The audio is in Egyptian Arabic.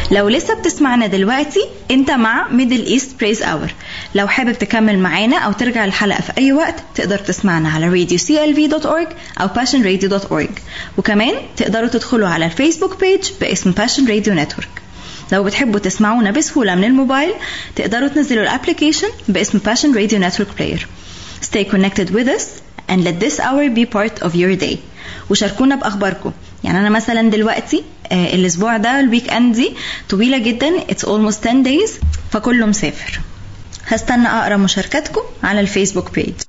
لو لسه بتسمعنا دلوقتي انت مع ميدل ايست بريز اور لو حابب تكمل معانا او ترجع الحلقه في اي وقت تقدر تسمعنا على radioclv.org او passionradio.org وكمان تقدروا تدخلوا على الفيسبوك بيج باسم Passion Radio Network لو بتحبوا تسمعونا بسهوله من الموبايل تقدروا تنزلوا الابلكيشن باسم Passion Radio Network Player Stay connected with us and let this hour be part of your day وشاركونا باخباركم يعني انا مثلا دلوقتي آه الاسبوع ده الويك اند دي طويله جدا it's almost 10 days فكله مسافر هستنى اقرا مشاركاتكم على الفيسبوك بيج